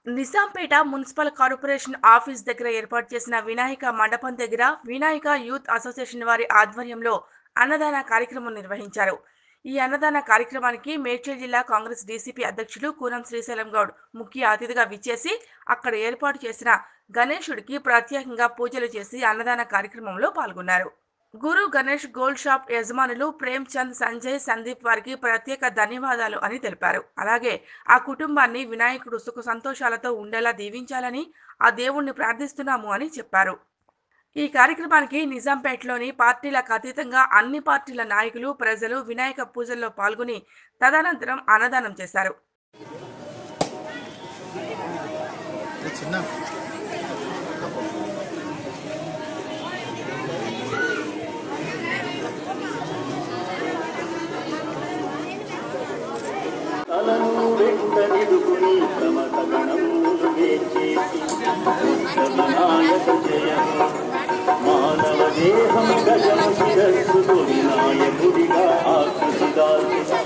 Nizampet municipal corporation office దగ్గర ఏర్పాటు చేసిన వినాయక మండపం దగ్గర వినాయక యూత్ అసోసియేషన్ వారి ఆధ్వర్యంలో అన్నదాన కార్యక్రమం నిర్వహించారు ఈ అన్నదాన కార్యక్రమానికి మేడ్చల్ జిల్లా కాంగ్రెస్ డీసీపీ అధ్యక్షులు కూనం శ్రీశైలం గౌడ్ ముఖ్య అతిథిగా విచ్చేసి అక్కడ ఏర్పాటు చేసిన గణేశుడికి ప్రత్యేకంగా పూజలు చేసి అన్నదాన కార్యక్రమంలో పాల్గొన్నారు గురు గణేష్ గోల్డ్ షాప్ యజమానులు ప్రేమ్ చంద్ సంజయ్ సందీప్ వారికి ప్రత్యేక ధన్యవాదాలు అని తెలిపారు అలాగే ఆ కుటుంబాన్ని వినాయకుడు సుఖ సంతోషాలతో ఉండేలా దీవించాలని ఆ దేవుణ్ణి ప్రార్థిస్తున్నాము అని చెప్పారు ఈ కార్యక్రమానికి నిజాంపేటలోని పార్టీలకు అతీతంగా అన్ని పార్టీల నాయకులు ప్రజలు వినాయక పూజల్లో పాల్గొని తదనంతరం అన్నదానం చేశారు చిన్న తలను వెంటనిడుకుని ప్రమతగణములు వేచేసి వినాయక జయము మానవ దేహం గజము శిరస్సు వినాయకుడిగా ఆకృతిదాల్చిన